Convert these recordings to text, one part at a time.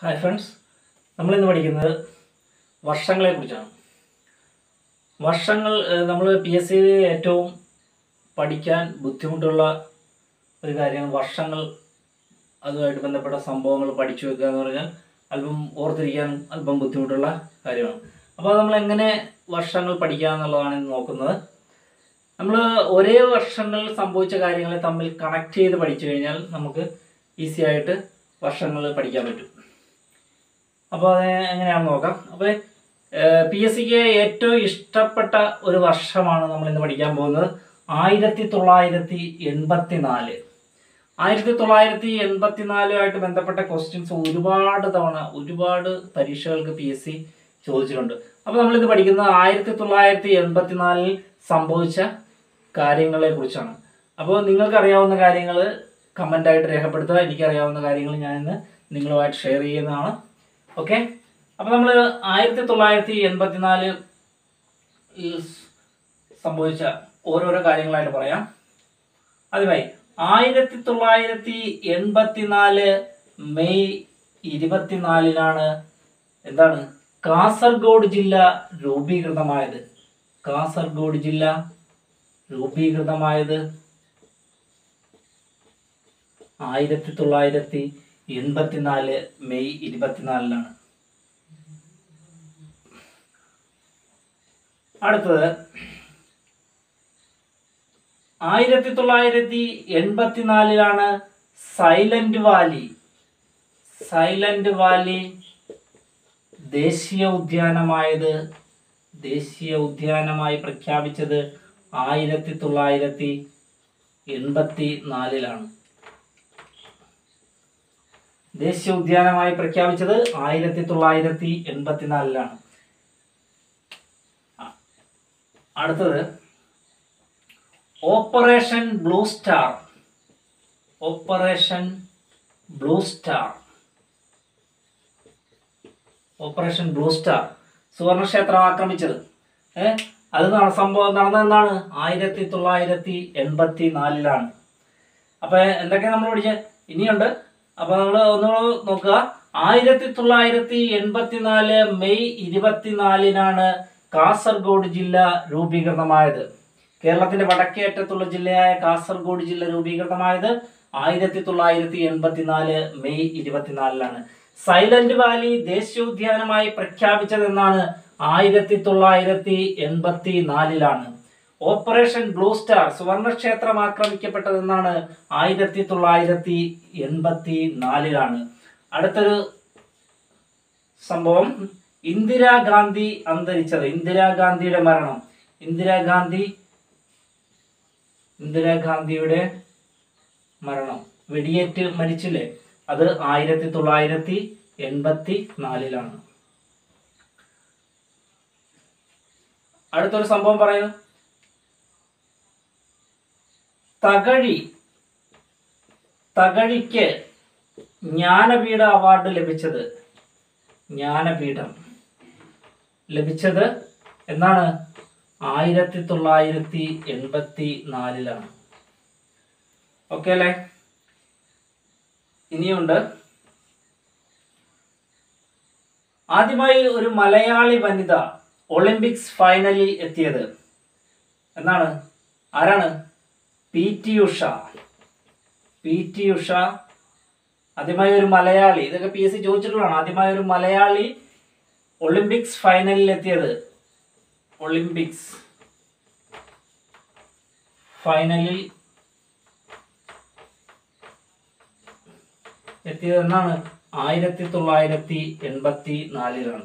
hi friends നമ്മളിന്ന് പഠിക്കുന്നത് വർഷങ്ങളെ കുറിച്ചാണ് വർഷങ്ങൾ നമ്മൾ പി എസ് സിയിൽ ഏറ്റവും പഠിക്കാൻ ബുദ്ധിമുട്ടുള്ള ഒരു കാര്യമാണ് വർഷങ്ങൾ അതുമായിട്ട് ബന്ധപ്പെട്ട സംഭവങ്ങൾ പഠിച്ചു വെക്കുക എന്ന് പറഞ്ഞാൽ അല്പം ഓർത്തിരിക്കാൻ അല്പം ബുദ്ധിമുട്ടുള്ള കാര്യമാണ് അപ്പോൾ നമ്മൾ എങ്ങനെ വർഷങ്ങൾ പഠിക്കുക എന്നുള്ളതാണ് ഇന്ന് നോക്കുന്നത് നമ്മൾ ഒരേ വർഷങ്ങളിൽ സംഭവിച്ച കാര്യങ്ങളെ തമ്മിൽ കണക്ട് ചെയ്ത് പഠിച്ചു കഴിഞ്ഞാൽ നമുക്ക് ഈസി ആയിട്ട് വർഷങ്ങൾ പഠിക്കാൻ പറ്റും അപ്പോൾ അത് എങ്ങനെയാണെന്ന് നോക്കാം അപ്പോൾ പി എസ് സിക്ക് ഏറ്റവും ഇഷ്ടപ്പെട്ട ഒരു വർഷമാണ് നമ്മൾ ഇന്ന് പഠിക്കാൻ പോകുന്നത് ആയിരത്തി തൊള്ളായിരത്തി എൺപത്തി നാല് ആയിരത്തി തൊള്ളായിരത്തി എൺപത്തി നാലുമായിട്ട് ബന്ധപ്പെട്ട ക്വസ്റ്റ്യൻസ് ഒരുപാട് തവണ ഒരുപാട് പരീക്ഷകൾക്ക് പി എസ് സി ചോദിച്ചിട്ടുണ്ട് അപ്പോൾ നമ്മളിത് പഠിക്കുന്നത് ആയിരത്തി തൊള്ളായിരത്തി എൺപത്തി നാലിൽ സംഭവിച്ച കാര്യങ്ങളെ കുറിച്ചാണ് അപ്പോൾ നിങ്ങൾക്ക് അറിയാവുന്ന കാര്യങ്ങൾ കമൻ്റായിട്ട് രേഖപ്പെടുത്തുക എനിക്കറിയാവുന്ന കാര്യങ്ങൾ ഞാൻ ഇന്ന് നിങ്ങളുമായിട്ട് ഷെയർ ചെയ്യുന്നതാണ് ഓക്കെ അപ്പോൾ നമ്മൾ ആയിരത്തി തൊള്ളായിരത്തി എൺപത്തിനാല് സംഭവിച്ച ഓരോരോ കാര്യങ്ങളായിട്ട് പറയാം ആദ്യമായി ആയിരത്തി തൊള്ളായിരത്തി എൺപത്തിനാല് മെയ് ഇരുപത്തിനാലിനാണ് എന്താണ് കാസർഗോഡ് ജില്ല രൂപീകൃതമായത് കാസർഗോഡ് ജില്ല രൂപീകൃതമായത് ആയിരത്തി തൊള്ളായിരത്തി എൺപത്തിനാല് മെയ് ഇരുപത്തിനാലിനാണ് അടുത്തത് ആയിരത്തി തൊള്ളായിരത്തി എൺപത്തിനാലിലാണ് സൈലന്റ് വാലി സൈലന്റ് വാലി ദേശീയ ഉദ്യാനമായത് ദേശീയ ഉദ്യാനമായി പ്രഖ്യാപിച്ചത് ആയിരത്തി തൊള്ളായിരത്തി എൺപത്തി നാലിലാണ് ദേശീയ ഉദ്യാനമായി പ്രഖ്യാപിച്ചത് ആയിരത്തി തൊള്ളായിരത്തി എൺപത്തിനാലിലാണ് അടുത്തത് operation blue star operation blue star operation blue star സുവർണക്ഷേത്രം ആക്രമിച്ചത് ഏ അത് നട- സംഭവം നടന്നതെന്നാണ് ആയിരത്തി തൊള്ളായിരത്തി എൺപത്തി നാലിലാണ് അപ്പൊ എന്തൊക്കെയാ നമ്മൾ പഠിച്ച ഇനിയുണ്ട് അപ്പൊ നമ്മൾ ഒന്നുകൂടെ നോക്കുക ആയിരത്തി തൊള്ളായിരത്തി എൺപത്തിനാല് മെയ് ഇരുപത്തിനാലിനാണ് കാസർഗോഡ് ജില്ല രൂപീകൃതമായത് കേരളത്തിന്റെ വടക്കേ അറ്റത്തുള്ള ജില്ലയായ കാസർഗോഡ് ജില്ല രൂപീകൃതമായത് ആയിരത്തി തൊള്ളായിരത്തി എൺപത്തിനാല് മെയ് ഇരുപത്തിനാലിലാണ് സൈലന്റ് വാലി ദേശീയോദ്യാനമായി പ്രഖ്യാപിച്ചതെന്നാണ് ആയിരത്തി തൊള്ളായിരത്തി എൺപത്തി നാലിലാണ് ഓപ്പറേഷൻ ബ്ലൂ സ്റ്റാർ സുവർണക്ഷേത്രം ആക്രമിക്കപ്പെട്ടതെന്നാണ് ആയിരത്തി തൊള്ളായിരത്തി എൺപത്തി നാലിലാണ് അടുത്തൊരു സംഭവം ഇന്ദിരാഗാന്ധി അന്തരിച്ചത് ഇന്ദിരാഗാന്ധിയുടെ മരണം ഇന്ദിരാഗാന്ധി ഇന്ദിരാഗാന്ധിയുടെ മരണം വെടിയേറ്റ് മരിച്ചില്ലേ അത് ആയിരത്തി തൊള്ളായിരത്തി എൺപത്തി നാലിലാണ് അടുത്തൊരു സംഭവം പറയൂ തകഴി തകഴിക്ക് ജ്ഞാനപീഠ അവാർഡ് ലഭിച്ചത് ജ്ഞാനപീഠം ലഭിച്ചത് എന്നാണ് ആയിരത്തി തൊള്ളായിരത്തി എൺപത്തി നാലിലാണ് ഓക്കെ അല്ലേ ഇനിയുണ്ട് ആദ്യമായി ഒരു മലയാളി വനിത ഒളിമ്പിക്സ് ഫൈനലിൽ എത്തിയത് എന്നാണ് ആരാണ് P T Usha P T Usha ആദ്യമായി ഒരു മലയാളി ഇതൊക്കെ പി എസ് സി ചോദിച്ചിട്ടുള്ളതാണ് ആദ്യമായി ഒരു മലയാളി ഒളിമ്പിക്സ് ഫൈനലിൽ എത്തിയത് ഒളിമ്പിക്സ് ഫൈനലിൽ എത്തിയത് എന്നാണ് ആയിരത്തി തൊള്ളായിരത്തി എൺപത്തി നാലിലാണ്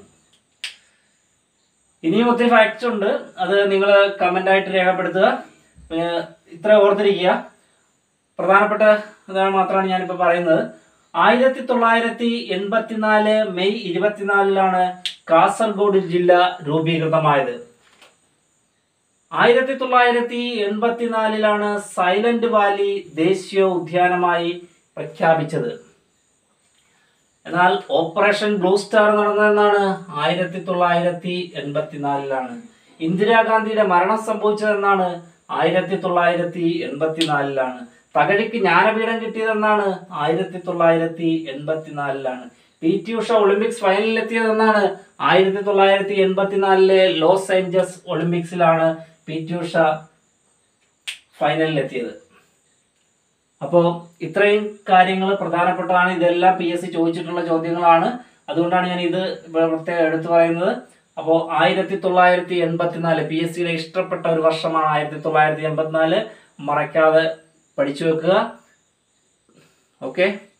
ഇനിയും ഒത്തിരി ഫാക്ട്സ് ഉണ്ട് അത് നിങ്ങൾ കമന്റ് ആയിട്ട് രേഖപ്പെടുത്തുക പിന്നെ ഇത്ര ഓർത്തിരിക്കുക പ്രധാനപ്പെട്ട ഇതാണ് മാത്രമാണ് ഞാനിപ്പോൾ പറയുന്നത് ആയിരത്തി തൊള്ളായിരത്തി എൺപത്തിനാല് മെയ് ഇരുപത്തിനാലിലാണ് കാസർഗോഡ് ജില്ല രൂപീകൃതമായത് ആയിരത്തി തൊള്ളായിരത്തി എൺപത്തിനാലിലാണ് സൈലന്റ് വാലി ദേശീയ ഉദ്യാനമായി പ്രഖ്യാപിച്ചത് എന്നാൽ ഓപ്പറേഷൻ ബ്ലൂ സ്റ്റാർ നടന്നതെന്നാണ് ആയിരത്തി തൊള്ളായിരത്തി എൺപത്തിനാലിലാണ് ഇന്ദിരാഗാന്ധിയുടെ മരണം സംഭവിച്ചതെന്നാണ് ആയിരത്തി തൊള്ളായിരത്തി എൺപത്തിനാലിലാണ് തകഴിക്ക് ജ്ഞാനപീഠം കിട്ടിയതെന്നാണ് ആയിരത്തി തൊള്ളായിരത്തി എൺപത്തിനാലിലാണ് പി ടി ഉഷ ഒളിമ്പിക്സ് ഫൈനലിൽ എത്തിയത് എന്നാണ് ആയിരത്തി തൊള്ളായിരത്തി എൺപത്തിനാലിലെ ലോസ് ഏഞ്ചൽസ് ഒളിമ്പിക്സിലാണ് പി ടി ഉഷ ഫൈനലിൽ എത്തിയത് അപ്പോൾ ഇത്രയും കാര്യങ്ങൾ പ്രധാനപ്പെട്ടതാണ് ഇതെല്ലാം പി എസ് സി ചോദിച്ചിട്ടുള്ള ചോദ്യങ്ങളാണ് അതുകൊണ്ടാണ് ഞാൻ ഇത് പ്രത്യേകം എടുത്തു പറയുന്നത് അപ്പോൾ ആയിരത്തി തൊള്ളായിരത്തി എൺപത്തിനാല് പി എസ് സിയുടെ ഇഷ്ടപ്പെട്ട ഒരു വർഷമാണ് ആയിരത്തി തൊള്ളായിരത്തി എൺപത്തിനാല് മറക്കാതെ പഠിച്ചു വെക്കുക ഓക്കെ